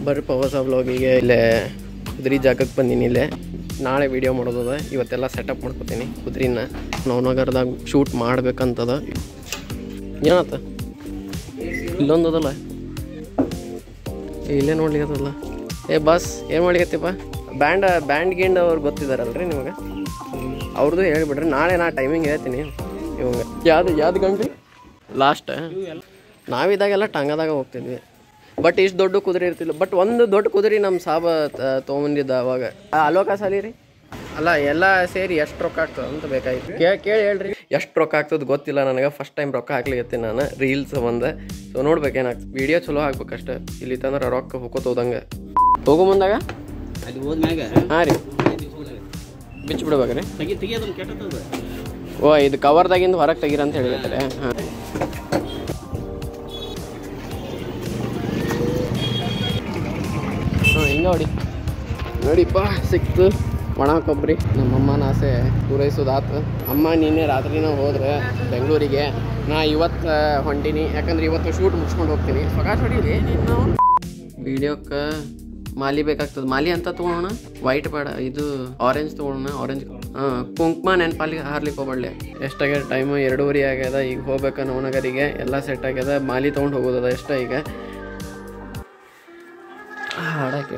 ಬರ್ರಿ ಹೊಸ ವ್ಲಾಗಿಗೆ ಇಲ್ಲೇ ಕುದುರೆ ಜಾಗಕ್ಕೆ ಬಂದೀನಿ ಇಲ್ಲೇ ನಾಳೆ ವಿಡಿಯೋ ಮಾಡೋದದ ಇವತ್ತೆಲ್ಲ ಸೆಟಪ್ ಮಾಡ್ಕೊತೀನಿ ಕುದುರಿನ ನವನಗರದಾಗ ಶೂಟ್ ಮಾಡ್ಬೇಕಂತದ ಏನಾತ ಇಲ್ಲೊಂದದಲ್ಲ ಏ, ಇಲ್ಲೇ ನೋಡ್ಲಿಕ್ಕತ್ತಲ್ಲ ಏ ಬಸ್ ಏನು ಮಾಡ್ಲಿಕತ್ತಿಪ್ಪ ಬ್ಯಾಂಡ್ ಬ್ಯಾಂಡ್ ಗಿಂಡ್ ಅವ್ರು ಗೊತ್ತಿದಾರಲ್ರಿ ನಿಮಗೆ ಅವ್ರದ್ದು ಹೇಳಿಬಿಡ್ರಿ ನಾಳೆ ನಾ ಟೈಮಿಂಗ್ ಹೇಳ್ತೀನಿ ಇವಂಗ ಯಾವ್ದು ಯಾವ್ದು ಗಂಟ್ರಿ ಲಾಸ್ಟ್ ನಾವಿದಾಗೆಲ್ಲ ಟಂಗದಾಗ ಹೋಗ್ತಿದ್ವಿ ಬಟ್ ಇಷ್ಟು ದೊಡ್ಡ ಕುದುರೆ ಇರ್ತಿಲ್ಲ ಬಟ್ ಒಂದು ದೊಡ್ಡ ಕುದುರೆ ನಮ್ಮ ಸಾಬ ತ- ತೊಗೊಂಬಂದಿದ್ದ ಅವಾಗ ಆ ಅಲೋಕ ಸಾಲಿ ರೀ ಅಲ್ಲ ಎಲ್ಲ ಸೇರಿ ಎಷ್ಟು ರೊಕ್ಕ ಆಗ್ತದೆ ಅಂತ ಬೇಕಾಗಿತ್ತು ಕೇಳಿ ಕೇಳಿ ಹೇಳ್ರಿ ಎಷ್ಟು ರೊಕ್ಕ ಆಗ್ತದೆ ಗೊತ್ತಿಲ್ಲ ನನಗೆ ಫಸ್ಟ್ ಟೈಮ್ ರೊಕ್ಕ ಹಾಕ್ಲಿಕ್ಕೆ ನಾನು ರೀಲ್ಸ್ ಒಂದು ಸೊ ನೋಡ್ಬೇಕೇನಾಗ್ತದೆ ವಿಡಿಯೋ ಚಲೋ ಹಾಕ್ಬೇಕಷ್ಟೆ ಇಲ್ಲಿ ತಂದ್ರೆ ರೊಕ್ಕ ಹೋಗೋತ ಹೋದಂಗೆ ಹೋಗೋ ಮುಂದಾಗ ಅಲ್ಲಿ ಹೋದ್ಮ್ಯಾಗ ಹಾಂ ರೀ ಬಿಚ್ಚಿ ಬಿಡ್ಬೇಕ್ರಿ ತೆಗಿ ತೆಗಿಯೋದನ್ನ ಕೆಟ್ಟದ ಓ ಇದು ಕವರ್ದಾಗಿಂದ ಹೊರಗೆ ತೆಗೀರ ಅಂತ ಹೇಳಿರ್ತಾರೆ ಹಾಂ ಹಾಂ ಹಿಂಗೆ ನೋಡಿ ನೋಡಿಪ್ಪ ಸಿಕ್ತು ಒಣ ಕೊಬ್ಬರಿ ನಮ್ಮಮ್ಮನ ಆಸೆ ಪೂರೈಸೋದಾತು ಅಮ್ಮ ನಿನ್ನೆ ರಾತ್ರಿನ ಹೋದ್ರೆ ಬೆಂಗಳೂರಿಗೆ ನಾ ಇವತ್ತು ಹೊಂಟೀನಿ ಯಾಕಂದ್ರೆ ಇವತ್ತು ಶೂಟ್ ಮುಗಿಸ್ಕೊಂಡು ಹೋಗ್ತೀನಿ ಸೊಗಾಸ್ ಹೊಡೀರಿ ನೀನು ವಿಡಿಯೋಕ್ಕೆ ಮಾಲಿ ಬೇಕಾಗ್ತದೆ ಮಾಲಿ ಅಂತ ತೊಗೊಳೋಣ ವೈಟ್ ಬೇಡ ಇದು ಆರೆಂಜ್ ತೊಗೊಳೋಣ ಆರೆಂಜ್ ಹಾಂ ಕುಂಕುಮ ನೆನಪಲ್ಲಿ ಹಾರ್ಲಿಕ್ಕೆ ಹೋಗ್ಬಾಡ್ಲೆ ಎಷ್ಟಾಗ್ಯದ ಟೈಮು ಎರಡೂವರೆ ಆಗ್ಯದ ಈಗ ಹೋಗ್ಬೇಕು ನವನಗರಿಗೆ ಎಲ್ಲ ಸೆಟ್ ಆಗ್ಯದ ಮಾಲಿ ತೊಗೊಂಡು ಹೋಗೋದದ ಎಷ್ಟ ಈಗ ಹಾಡಕ್ಕೆ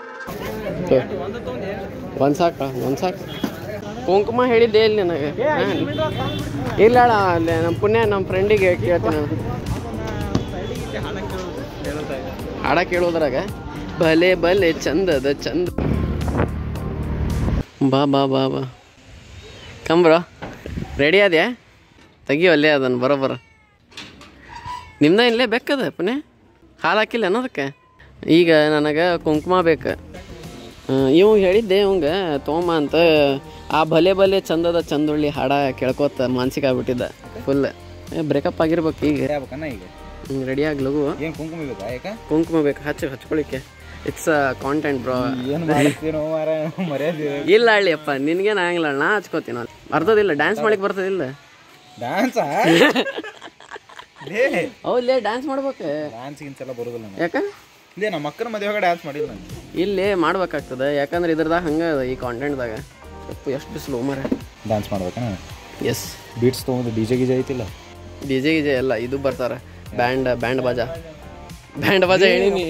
ಒಂದು ಸಾಕ ಒಂದು ಸಾಕು ಕುಂಕುಮ ಹೇಳಿದ್ದೆ ಇಲ್ಲಿ ನನಗೆ ಹಾಂ. ಇಲ್ಲ ಅಣ್ಣ, ಅಲ್ಲಿ ನಮ್ಮ ಪುಣ್ಯ ನಮ್ಮ ಫ್ರೆಂಡಿಗೆ ಕೇಳ್ತೀನಿ ನಾನು ಹಾಡ ಕೇಳೋದ್ರಾಗ ಭಲೆ ಭಲೆ ಚಂದದ ಚಂದ ಬಾ ಬಾ ಬಾ ಬಾ ಕಂಬ್ರ ರೆಡಿ ಅದ್ಯಾ ತೆಗಿಯೋ ಅಲ್ಲೇ ಅದನ್ನು ಬರೋಬ್ಬರ ನಿಮ್ದ ಇಲ್ಲೇ ಬೆಕ್ಕದ ಪುಣ್ಯ ಹಾಲು ಹಾಕಿಲ್ಲ ಅನ್ನೋದಕ್ಕೆ ಈಗ ನನಗೆ ಕುಂಕುಮ ಬೇಕು ಇವ್ ಹೇಳಿದ್ದೆ ಇವಂಗ ತೊಗೊಂಬ ಅಂತ ಆ ಭಲೆ ಭಲೆ ಚಂದದ ಚಂದುಳ್ಳಿ ಹಾಡ ಕೇಳ್ಕೊತ ಮಾನಸಿಕ ಆಗ್ಬಿಟ್ಟಿದ್ದ ಫುಲ್ ಬ್ರೇಕಪ್ ಆಗಿರ್ಬೇಕು ಈಗ ಆಗ್ಬೇಕನ್ನ ಈಗ ರೆಡಿ ಆಗ್ಲಗು ಏನ್ ಕುಂಕುಮ ಬೇಕಾ ಯಾಕ ಕುಂಕುಮ ಬೇಕು ಹಚ್ಚ ಹಚ್ಕೊಳಿಕ್ಕೆ ಇಟ್ಸ್ ಕಾಂಟೆಂಟ್ ಬ್ರೋ ಏನ್ ಮಾಡ್ತೀನೋ ಮಾರ ಮರ್ಯಾದೆ ಇಲ್ಲ ಹಳ್ಳಿಯಪ್ಪ ನಿನ್ಗೇನು ಆಗಂಗಿಲ್ಲ ನಾ ಹಚ್ಕೋತೀನಿ ನಾನು ಅರ್ಧದಿಲ್ಲ ಡ್ಯಾನ್ಸ್ ಮಾಡಕ್ಕೆ ಬರ್ತದಿಲ್ಲ ಡ್ಯಾನ್ಸ್ ಲೇ ಹೌದ್ಲೇ ಡ್ಯಾನ್ಸ್ ಮಾಡ್ಬೇಕು ಡ್ಯಾನ್ಸ್ ಗಿನ್ಸ್ ಎಲ್ಲ ಬರೋದಿಲ್ಲ ನನಗೆ ಯಾಕ ಇಲ್ಲೇ ನಮ್ಮ ಅಕ್ಕನ ಮದುವೆಗೆ ಡ್ಯಾನ್ಸ್ ಮಾಡಿಲ್ಲ ನಾನು ಇಲ್ಲಿ ಮಾಡ್ಬೇಕಾಗ್ತದೆ ಯಾಕಂದ್ರೆ ಇದ್ರದಾಗ ಹಂಗೆ ಅದ ಈ ಕಾಂಟೆಂಟ್ದಾಗ ಯಪ್ಪ ಎಷ್ಟು ಬಿಸಿಲು ಮರ ಡ್ಯಾನ್ಸ್ ಮಾಡ್ಬೇಕನ ಎಸ್ ಬೀಟ್ಸ್ ತೊಗೊಂಡು ಡಿ ಜೆ ಗಿಜೆ ಐತಿಲ್ಲ ಡಿ ಜೆ ಗಿಜೆ ಎಲ್ಲ ಇದು ಬರ್ತಾರೆ ಬ್ಯಾಂಡ್ ಬ್ಯಾಂಡ್ ಬಾಜಾ ಬ್ಯಾಂಡ್ ಬಾಜಾ ಹೇಳಿನಿ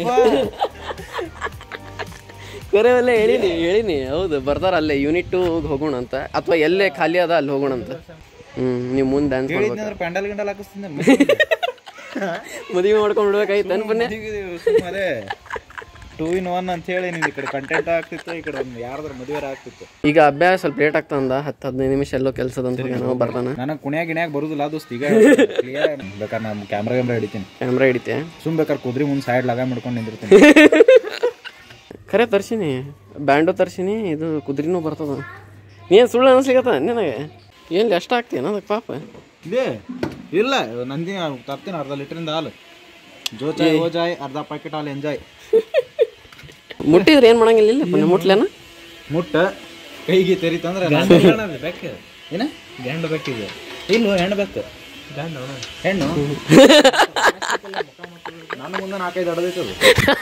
ಕರೆ ಅಲ್ಲೇ ಹೇಳಿನಿ ಹೇಳಿನಿ ಹೌದು ಬರ್ತಾರ ಅಲ್ಲೇ ಯೂನಿಟ್ ಟು ಹೋಗೋಣ ಅಂತ ಅಥವಾ ಎಲ್ಲೇ ಖಾಲಿ ಅದ ಅಲ್ಲಿ ಹೋಗೋಣ ಅಂತ ಹ್ಮ್ ನೀವು ಮುಂದೆ ಡ್ಯಾನ್ಸ್ ಮಾಡ್ಬೇಕು ಹೇಳಿದ್ನಂದ್ರೆ ಪ್ಯಾಂಡಲ್ ಗಿಂಡಲ್ ಹಾಕಿಸ್ತೀನಿ ಮದುವೆ ಮಾಡ್ಕೊಂಡು ಬಿಡ್ಬೇಕಾಯ್ತು ಅನ್ಪನ್ನೆ ಅದೇ ಟೂ ಇನ್ ಒನ್ ಅಂತ ಹೇಳಿ ನೀನು ಈ ಕಡೆ ಕಂಟೆಂಟ್ ಆಗ್ತಿತ್ತು ಈ ಕಡೆ ಒಂದು ಯಾರ್ದಾರ ಮದುವೆ ಆಗ್ತಿತ್ತು ಈಗ ಅಭ್ಯಾಸ ಸ್ವಲ್ಪ ಲೇಟ್ ಆಗ್ತಂದ ಹತ್ತು ಹದಿನೈದು ನಿಮಿಷ ಎಲ್ಲೋ ಕೆಲಸದಂತ ಏನೋ ಬರ್ತಾನ ನನಗೆ ಕುಣ್ಯಾಗ ಗಿಣ್ಯಾಗ ಬರುದಿಲ್ಲ ದೋಸ್ತ್ ಈಗ ಕ್ಲಿಯರ್ ಬೇಕಾದ್ರೆ ನಾನು ಕ್ಯಾಮ್ರಾ ಕ್ಯಾಮ್ರಾ ಹಿಡಿತೀನಿ ಕ್ಯಾಮ್ರಾ ಹಿಡಿತೆ ಸುಮ್ ಬೇಕಾದ್ರೆ ಕುದ್ರಿ ಮುಂದೆ ಸೈಡ್ ಲಗ ಮಾಡ್ಕೊಂಡು ನಿಂದಿರ್ತೀನಿ ಖರೆ ತರ್ಸಿನಿ ಬ್ಯಾಂಡು ತರ್ಸಿನಿ ಇದು ಕುದುರಿನೂ ಬರ್ತದ ನೀನು ಸುಳ್ಳು ಅನಿಸ್ಲಿಕತ್ತ ನಿನಗೆ ಏನು ಎಷ್ಟು ಆಗ್ತೀನ ಅದಕ್ಕೆ ಪಾಪ ಇದೇ ಇಲ್ಲ ನಂದಿನ ತರ್ತೀನಿ ಅರ್ಧ ಲೀಟ್ರಿಂದ ಹಾಲು ಜೋ ಚಾಯ್ ಓ ಜಾಯ್ ಅರ್ಧ ಪ್ಯಾಕೆಟ್ ಹಾಲು ಎಂಜಾಯ್ ಮುಟ್ಟಿದ್ರೆ ಏನು ಮಾಡಂಗಿಲ್ಲ ಇಲ್ಲ ಪುಣ್ಯ ಮುಟ್ಲೇನ ಮುಟ್ಟ ಕೈಗೆ ತೆರಿತಂದ್ರೆ ಬೆಕ್ಕ ಏನ ಗಂಡು ಬೆಕ್ಕಿದೆ ಇಲ್ಲ ಹೆಣ್ಣು ಬೆಕ್ಕ ಗಂಡು ಹೆಣ್ಣು ನನ್ನ ಮುಂದೆ ನಾಲ್ಕೈದು ಅಡದೈತದು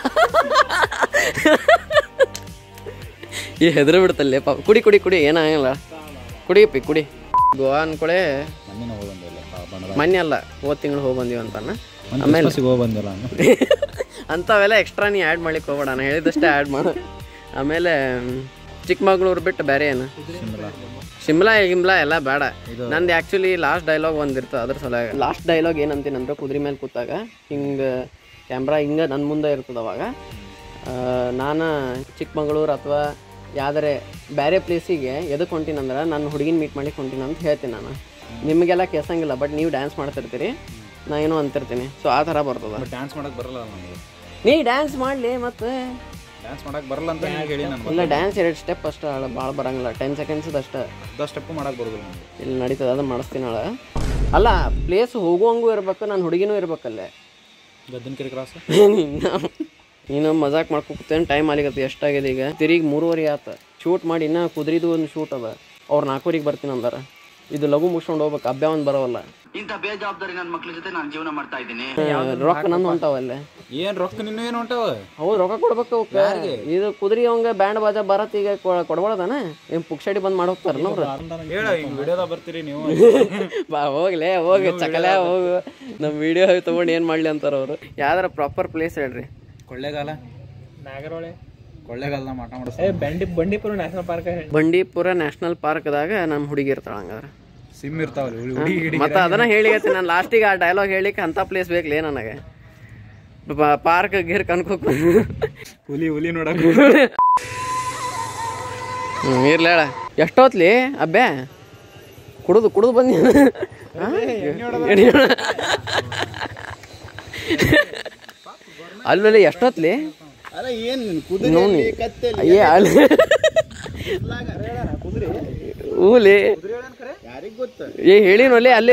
ಈ ಹೆದರು ಬಿಡ್ತಲ್ಲೇ ಪಾಪ ಕುಡಿ ಕುಡಿ ಕುಡಿ ಏನಾಗಲ್ಲ ಕುಡಿಯಪ್ಪಿ ಕುಡಿ ಗೋವಾ ಅನ್ಕೊಳೆ ಮಣ್ಣಿನ ಹೋಗಿ ಬಂದಿಲ್ಲ ಬಣ್ಣದ ಮೊನ್ನೆ ಅಲ್ಲ ಹೋದ್ ತಿಂಗಳು ಹೋಗಿ ಬಂದೀವಿ ಅಂತಾನ ಆಮೇಲೆ ಹೋಗಿ ಬಂದಿಲ್ಲ ನಾನು ಅಂಥವೆಲ್ಲ ಎಕ್ಸ್ಟ್ರಾ ನೀ ಆ್ಯಡ್ ಮಾಡ್ಲಿಕ್ಕೆ ಹೋಗ್ಬೇಡ ನಾನು ಹೇಳಿದಷ್ಟೇ ಆ್ಯಡ್ ಮಾಡು ಆಮೇಲೆ ಚಿಕ್ಕಮಗಳೂರು ಬಿಟ್ಟು ಬೇರೆ ಏನು ಶಿಮ್ಲಾ ಗಿಮ್ಲಾ ಎಲ್ಲ ಬೇಡ ನಂದು ಆ್ಯಕ್ಚುಲಿ ಲಾಸ್ಟ್ ಡೈಲಾಗ್ ಒಂದಿರ್ತದೆ ಅದ್ರ ಸಲ ಲಾಸ್ಟ್ ಡೈಲಾಗ್ ಏನಂತೀನಂದ್ರೆ ಕುದುರೆ ಮೇಲೆ ಕೂತಾಗ ಹಿಂಗೆ ಕ್ಯಾಮ್ರಾ ಹಿಂಗೆ ನನ್ನ ಮುಂದೆ ಇರ್ತದೆ ಅವಾಗ ಆ, ನಾನು ಚಿಕ್ಕಮಗಳೂರು ಅಥವಾ ಯಾವ್ದಾರೆ ಬೇರೆ ಪ್ಲೇಸಿಗೆ ಎದಕ್ಕೆ ಹೊಂಟೀನಂದ್ರೆ ನಾನು ಹುಡುಗಿನ ಮೀಟ್ ಮಾಡ್ಲಿಕ್ಕೆ ಹೊಂಟೀನಿ ಅಂತ ಹೇಳ್ತೀನಿ ನಾನು ನಿಮಗೆಲ್ಲ ಕೇಸಂಗಿಲ್ಲ ಬಟ್ ನೀವು ಡ್ಯಾನ್ಸ್ ಮಾಡ್ತಿರ್ತೀರಿ ನಾ ಏನೋ ಅಂತಿರ್ತೀನಿ ಸೊ ಆ ಥರ ಬರ್ತದೆ ಡ್ಯಾನ್ಸ್ ಮಾಡಕ್ ಬರಲ್ಲ ನನಗೆ ನೀ ಡ್ಯಾನ್ಸ್ ಮಾಡಲಿ ಮತ್ತೆ ಡ್ಯಾನ್ಸ್ ಮಾಡಕ್ ಬರಲ್ಲ ಅಂತ ನಿಮ್ಗೆ ಹೇಳಿ ನಾನು ಇಲ್ಲ ಡ್ಯಾನ್ಸ್ ಎರಡು ಸ್ಟೆಪ್ ಅಷ್ಟೇ ಭಾಳ ಬರಂಗಿಲ್ಲ ಟೆನ್ ಸೆಕೆಂಡ್ಸ್ ಅಷ್ಟೇ ಅರ್ಧ ಸ್ಟೆಪ್ ಮಾಡಕ್ ಬರೋದಿಲ್ಲ ನನಗೆ ಇಲ್ಲಿ ನಡೀತದೆ ಅದು ಮಾಡಿಸ್ತೀನಿ ನಾಳೆ ಅಲ್ಲ ಪ್ಲೇಸ್ ಹೋಗುವಂಗೂ ಇರ್ಬೇಕು ನಾನು ಹುಡುಗಿನೂ ಇರ್ಬೇಕಲ್ಲೇ ಗದ್ದನಕೆರೆ ಕ್ರಾಸ್ ನೀನು ಮಜಾಕ್ ಮಾಡ್ಕೊತೇನೆ ಟೈಮ್ ಆಲಿಗತ್ತೆ ಎಷ್ಟಾಗಿದೆ ಈಗ ತಿರುಗಿ ಮೂರುವರೆ ಆತ ಶೂಟ್ ಮಾಡಿ ಇನ್ನೂ ಕುದುರಿದು ಒಂದು ಶೂಟ್ ಅದ ಅವ್ರು ನಾಲ್ಕೂರಿಗೆ ಬರ್ತೀನಿ ಅಂದಾರ ಇದು ಲಘು ಮುಗಿಸ್ಕೊಂಡು ಹೋಗ್ಬೇಕು ಅಭ್ಯ ಒಂದು ಬರೋವಲ್ಲ ಇಂಥ ಬೇಜವಾಬ್ದಾರಿ ನನ್ನ ಮಕ್ಳ ಜೊತೆ ನಾನು ಜೀವನ ಮಾಡ್ತಾ ಇದ್ದೀನಿ ರೊಕ್ಕ ನಂದು ಹೊಂಟಾವಲ್ಲೇ ಏನ್ ರೊಕ್ಕ ನಿನ್ನ ಏನು ಹೊಂಟಾವ ಹೌದು ರೊಕ್ಕ ಕೊಡ್ಬೇಕು ಅವಕ್ಕೆ ಇದು ಕುದುರೆ ಅವಂಗ ಬ್ಯಾಂಡ್ ಬಾಜಾ ಬರತ್ ಈಗ ಕೊಡ್ಬಾರ್ದಾನ ಏನ್ ಪುಕ್ಷಡಿ ಬಂದ್ ಮಾಡಿ ಹೋಗ್ತಾರ ಅವ್ರು ಹೇಳ ಹಿಂಗ್ ವಿಡಿಯೋದಾಗ ಬರ್ತೀರಿ ನೀವು ಬಾ ಹೋಗ್ಲೇ ಹೋಗಿ ಚಕಲೆ ಹೋಗು ನಮ್ಮ ವಿಡಿಯೋ ತಗೊಂಡು ಏನು ಮಾಡ್ಲಿ ಅಂತಾರ ಅವರು ಯಾವ್ದಾರ ಪ್ರಾಪರ್ ಪ್ಲೇಸ್ ಹೇಳ್ರಿ ಕೊಳ್ಳೇಗಾಲ ನಾಗರಹೊಳೆ ಕೊಳ್ಳೇಗಾಲದ ಮಾಟ ಮಾಡಿಸ್ ಏ ಬಂಡಿ Bandipur national park Bandipur national ಪಾರ್ಕ್ದಾಗ ನಮ್ಮ ಹುಡುಗಿ ಇರ್ತಾಳ ಹಂಗಾದ್ರೆ ಸಿಮ್ ಇರ್ತಾವಲ್ಲ ಹುಳಿ ಹುಡಿ ಗಿಡಿ ಮತ್ತೆ ಅದನ್ನ ಹೇಳಿಗತ್ತಿ ನಾನು ಲಾಸ್ಟಿಗೆ ಆ ಡೈಲಾಗ್ ಹೇಳಿಕ್ಕೆ ಅಂತ ಪ್ಲೇಸ್ ಬೇಕಲೇ ನನಗೆ ಪಾರ್ಕ್ ಗಿರ್ ಕನ್ಕೋಕ್ ಹುಲಿ ಹುಲಿ ನೋಡಕ್ ಹ್ಞೂ ಇರ್ಲಿ ಹೇಳ ಎಷ್ಟೊತ್ಲಿ ಅಬ್ಬೆ ಕುಡಿದು ಕುಡಿದು ಬಂದಿ ಅಲ್ಲಿ ಎಷ್ಟೊತ್ಲಿ ಅಲ್ಲ ಏನ್ ನೋನಿ ಅಯ್ಯೇ ಅಲ್ಲಿ ಹೂಲಿ ಯಾರಿಗ್ ಗೊತ್ತ ಏ ಹೇಳಿನೊಲೆ ಅಲ್ಲೇ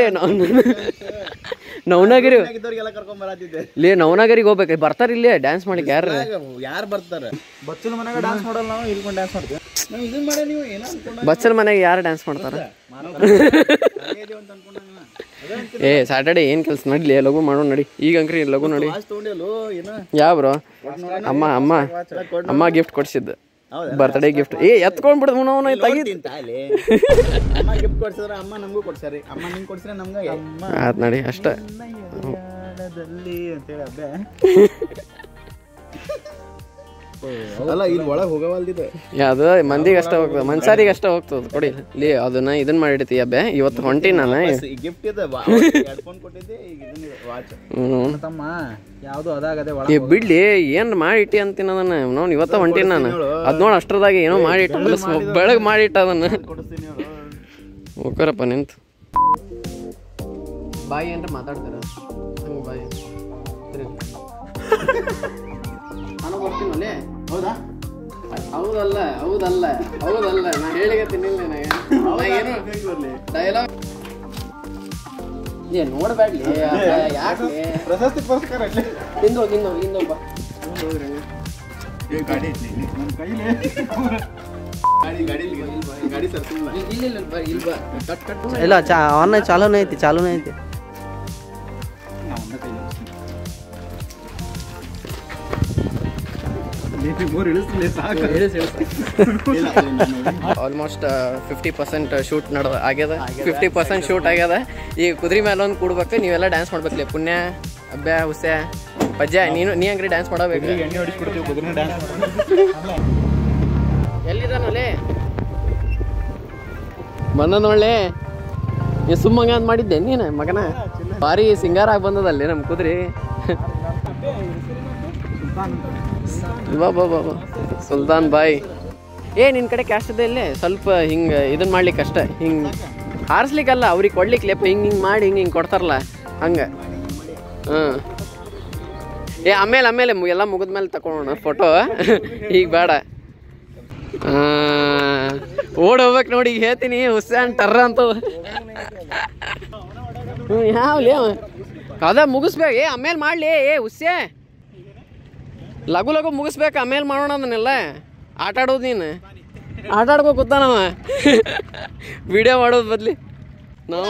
ನವನಗಿರಿ ಇದ್ದವ್ರಿಗೆಲ್ಲ ಕರ್ಕೊಂಡ್ ಬರತ್ತಿದ್ದೆ ಲೇ ನವನಗರಿಗೆ ಹೋಗ್ಬೇಕು ಬರ್ತಾರ ಇಲ್ಲೇ ಡ್ಯಾನ್ಸ್ ಮಾಡ್ಲಿಕ್ಕೆ ಯಾರು ಯಾರು ಬರ್ತಾರ ಬಚ್ಚಲ ಮನೆಗೆ ಡಾನ್ಸ್ ಮಾಡಲ್ಲ ನಾವು ಇಲ್ಕೊಂಡು ಡಾನ್ಸ್ ಮಾಡ್ತೀವಿ ನಾವು ಇದನ್ನ ಮಾಡಿ ನೀವು ಏನೋ ಅನ್ಕೊಂಡ ಬಚ್ಚಲ ಮನೆಗೆ ಯಾರು ಡ್ಯಾನ್ಸ್ ಮಾಡ್ತಾರ ಅಂತ ಅನ್ಕೊಂಡಂಗ ಏ ಸ್ಯಾಟರ್ಡೆ ಏನ್ ಕೆಲ್ಸ ನಡಿಲಿ ಲಘು ಮಾಡೋಣ ನಡಿ ಈಗ ಅಂಕ್ರಿ ಲಘು ನಡಿ ವಾಚ್ ತಗೊಂಡಿಲ್ಲೋ ಏನೋ ಯಾವ ಬ್ರೋ ಅಮ್ಮ ಅಮ್ಮ ಅಮ್ಮ ಗಿಫ್ಟ್ ಕೊಡ್ಸಿದ್ದು ಬರ್ತ್ಡೇ ಗಿಫ್ಟ್ ಏ ಎತ್ಕೊಂಡ್ಬಿಡ್ದು ಅವನ ತೆಗಿ ತಾಲಿ ಅಮ್ಮ ಗಿಫ್ಟ್ ಕೊಡ್ಸಿದ್ರ ಅಮ್ಮ ನಮಗೂ ಕೊಡ್ಸಾರಿ ಅಮ್ಮ ನಿಂಗೆ ಕೊಡ್ಸಿದ್ರೆ ನಮ್ಗೆ ಅಮ್ಮ ಆತ್ ನಡಿ ಅಷ್ಟ ದಲ್ಲಿ ಅಂತೇಳಿ ಅಬ್ಬೆ ಅಲ್ಲ ಇಲ್ಲಿ ಒಳಗೆ ಹೋಗವಲ್ದಿದೆ ಯಾವ್ದು ಮಂದಿಗೆ ಅಷ್ಟ ಹೋಗ್ತದ ಮನ್ಸಾರಿಗೆ ಅಷ್ಟ ಹೋಗ್ತದ ಕೊಡಿ ಲೇ ಅದನ್ನ ಇದನ್ನ ಮಾಡಿಡ್ತಿ ಅಬ್ಬೆ ಇವತ್ತು ಹೊಂಟಿ ನಾನು ಗಿಫ್ಟ್ ಇದೆ ಹೆಡ್ಫೋನ್ ಕೊಟ್ಟಿದ್ದೆ ಈಗ ಇದನ್ನ ವಾಚ್ ಹ್ಮ್ ತಮ್ಮ ಯಾವುದು ಅದಾಗದೆ ಒಳ ಏ ಬಿಡ್ಲಿ ಏನ್ ಮಾಡಿಟ್ಟಿ ಅಂತೀನಿ ಅದನ್ನ ನೋಡ್ ಇವತ್ತ ಹೊಂಟೀನಿ ನಾನು ಅದ್ ನೋಡ್ ಅಷ್ಟ್ರದಾಗ ಏನೋ ಮಾಡಿಟ್ಟ ಬೆಳಗ್ ಮಾಡಿಟ್ಟ ಅದನ್ನ ಕೊಡಿಸ್ತೀನಿ ಅವ್ರು. ಹೋಗ್ರಪ್ಪ ನಿಂತು ಬಾಯಿ ಏನ್ರ ಮಾತಾಡ್ತಾರ ಹಂಗ ಬಾಯಿ ನಾನು ಬರ್ತೀನಲ್ಲೇ ಹೌದಾ ಹೌದಲ್ಲ ಹೌದಲ್ಲ ಹೌದಲ್ಲ ನಾ ಹೇಳಿಗತ್ತೀನಿ ನನಗೆ ನಾ ಏನು ಡೈಲಾಗ್ ಏ ನೋಡ್ಬೇಡ್ಲಿ ಯಾಕೆ ಪ್ರಶಸ್ತಿ ಪುರಸ್ಕಾರ ಅಲ್ಲಿ ಹಿಂದೋಗಿ ಹಿಂದೋಗಿ ಹಿಂದೋಗಿ ಬಾ ಗಾಡಿ ನನ್ನ ಕೈಲಿ ಗಾಡಿ ಗಾಡಿ ಗಾಡಿ ಸರ್ಸಿಲ್ಲ ಇಲ್ಲ ಇಲ್ಲ ಬಾ ಇಲ್ಲಿ ಬಾ ಕಟ್ ಕಟ್ ಇಲ್ಲ ಚಾ ಆನ್ ಚಾಲೂನೇ ಐತಿ ಚಾಲೂನೇ ಐತಿ ಮೂರು ಇಳಿಸ್ಲಿ ಸಾಕು ಆಲ್ಮೋಸ್ಟ್ ಫಿಫ್ಟಿ ಪರ್ಸೆಂಟ್ ಶೂಟ್ ನಡ್ದ ಆಗ್ಯದ ಫಿಫ್ಟಿ ಪರ್ಸೆಂಟ್ ಶೂಟ್ ಆಗ್ಯದ ಈಗ ಕುದುರೆ ಮೇಲೆ ಒಂದು ಕೂಡ್ಬೇಕು ನೀವೆಲ್ಲ ಡ್ಯಾನ್ಸ್ ಮಾಡ್ಬೇಕ್ಲಿ ಪುಣ್ಯ ಅಬ್ಬೆ ಹುಸ್ಯ ಪಜ್ಜ ನೀನು ನೀ ಹಂಗ್ರಿ ಡ್ಯಾನ್ಸ್ ಮಾಡಬೇಕು ಎಣ್ಣೆ ಹೊಡಿಸ್ಬಿಡ್ತೀವಿ ಕುದುರೆ ಡ್ಯಾನ್ಸ್ ಎಲ್ಲಿದಾನಲ್ಲಿ ಬಂದ ನೋಡ್ಲೆ ನೀ ಸುಮ್ಮಂಗ ಅಂತ ಮಾಡಿದ್ದೆ ನೀನು ಮಗನ ಭಾರಿ ಸಿಂಗಾರ ಆಗಿ ಬಂದದಲ್ಲಿ ನಮ್ಮ ಕುದುರೆ ಬಾ ಬಾ ಬಾ ಬಾ ಸುಲ್ತಾನ್ ಬಾಯ್ ಏ ನಿನ್ನ ಕಡೆ ಕ್ಯಾಶ್ ಇದೆ ಇಲ್ಲೇ ಸ್ವಲ್ಪ ಹಿಂಗೆ ಇದನ್ನ ಮಾಡ್ಲಿಕ್ಕೆ ಅಷ್ಟೇ ಹಿಂಗೆ ಹಾರಿಸ್ಲಿಕ್ಕಲ್ಲ ಅವ್ರಿಗೆ ಕೊಡ್ಲಿಕ್ಕೆ ಲೇಪ ಹಿಂಗೆ ಹಿಂಗೆ ಮಾಡಿ ಹಿಂಗೆ ಹಿಂಗೆ ಕೊಡ್ತಾರಲ್ಲ ಹಂಗೆ ಹಾಂ ಏ ಆಮೇಲೆ ಆಮೇಲೆ ಮು- ಎಲ್ಲ ಮುಗಿದ್ಮೇಲೆ ತಗೊಳೋಣ ಫೋಟೋ ಈಗ ಬೇಡ ಓಡ್ ಹೋಗ್ಬೇಕು ನೋಡಿ ಈಗ ಹೇಳ್ತೀನಿ ಹುಸ್ಯಾನ್ ಟರ್ರ ಅಂತ ಹ್ಞೂ ಯಾವ್ಲಿ ಅವ ಅದ ಮುಗಿಸ್ಬೇಕು ಏ ಆಮೇಲೆ ಮಾಡ್ಲಿ ಏ ಹುಸ್ಯೆ ಲಘು ಲಘು ಮುಗಿಸ್ಬೇಕು ಆಮೇಲೆ ಮಾಡೋಣ ಅದನ್ನೆಲ್ಲ ಆಟ ಆಡೋದು ನೀನು ಆಟ ಆಡ್ಬೇಕು ಗೊತ್ತಾನವ ವಿಡಿಯೋ ಮಾಡೋದು ಬದ್ಲಿ ನಾವು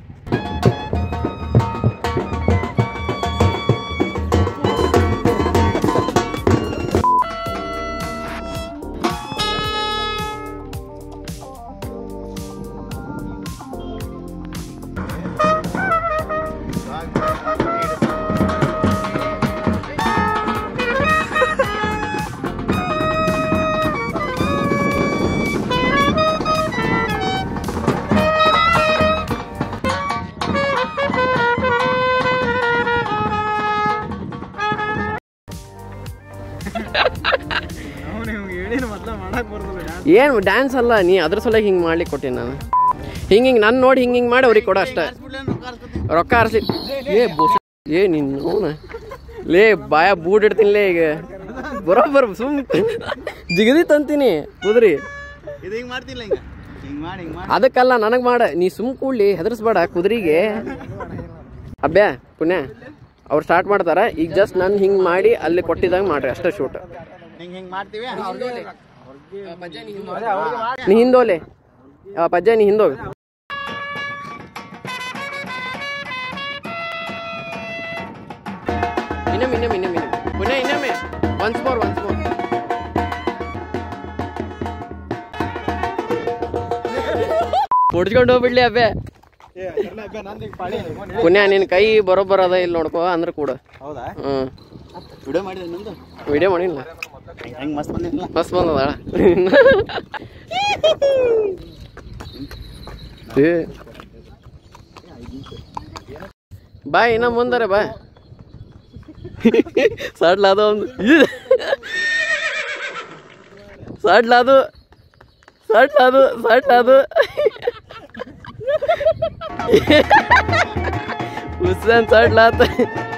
ಏನು ಡ್ಯಾನ್ಸ್ ಅಲ್ಲ ನೀ ಅದ್ರ ಸಲುವಾಗಿ ಹಿಂಗೆ ಮಾಡ್ಲಿಕ್ಕೆ ಕೊಟ್ಟಿನಿ ನಾನು ಹಿಂಗೆ ಹಿಂಗೆ ನಾನು ನೋಡಿ ಹಿಂಗೆ ಹಿಂಗೆ ಮಾಡಿ ಅವ್ರಿಗೆ ಕೊಡೋ ಅಷ್ಟೇ ರೊಕ್ಕ ಆರಿಸಿ ಏ ಬುಸ್ ಏ ನಿನ್ನ ಅವನ ಲೇ ಬಾಯ ಬೂಟ್ ಇಡ್ತೀನಿ ಈಗ ಬರೋಬ್ಬರ ಸುಮ್ ಜಿಗದಿ ತಂತೀನಿ ಕುದ್ರಿ ಇದು ಹಿಂಗ್ ಮಾಡ್ತಿಲ್ಲ ಹಿಂಗ ಹಿಂಗ್ ಮಾಡಿ ಹಿಂಗ್ ಮಾಡಿ ಅದಕ್ಕಲ್ಲ ನನಗೆ ಮಾಡ ನೀ ಸುಮ್ ಕೂಡ್ಲಿ ಹೆದರ್ಸ್ಬೇಡ ಕುದುರೆಗೆ ಅಬ್ಬ್ಯಾ ಪುಣ್ಯ ಅವ್ರು ಸ್ಟಾರ್ಟ್ ಮಾಡ್ತಾರ ಈಗ ಜಸ್ಟ್ ನಾನು ಹಿಂಗೆ ಮಾಡಿ ಅಲ್ಲಿ ಕೊಟ್ಟಿದಾಗ ಮಾಡ್ರಿ ಅಷ್ಟೇ ಶೂಟ್ ಹಿಂಗ್ ಹಿಂಗ್ ಮಾಡ್ತೀವಿ ನೀ ಹಿಂದೋಲೆ ಆ, ಪಜ್ಜ ನೀ ಹಿಂದೋಗ ಒನ್ಸ್ ಮೋರ್ ಒನ್ಸ್ ಮೋರ್ ಹೊಡ್ಸ್ಕೊಂಡು ಹೋಗ್ಬಿಡ್ಲಿ ಅಬ್ಬೆ ಪುಣ್ಯ ನಿನ್ ಕೈ ಬರೋಬ್ಬರ ಅದ ಇಲ್ಲಿ ನೋಡ್ಕೋ ಅಂದ್ರೆ ಕೂಡ ಹೌದಾ ಹ್ಮ್ ವಿಡಿಯೋ ಮಾಡಿದ್ರೆ ನಂದು ವಿಡಿಯೋ ಮಾಡಿಲ್ಲ ಹೆಂಗ್ ಮಸ್ತ್ ಬಂದಿಲ್ಲ ಮಸ್ತ್ ಬಂದದ ಬಾ ಇನ್ನ ಮುಂದರೆ ಬಾ ಸಡ್ಲ ಅದು ಒಂದು ಸಡ್ಲ ಅದು ಸಡ್ಲ ಅದು ಸಡ್ಲ ಅದು ಹುಸೇನ್ ಸಡ್ಲ ಆತ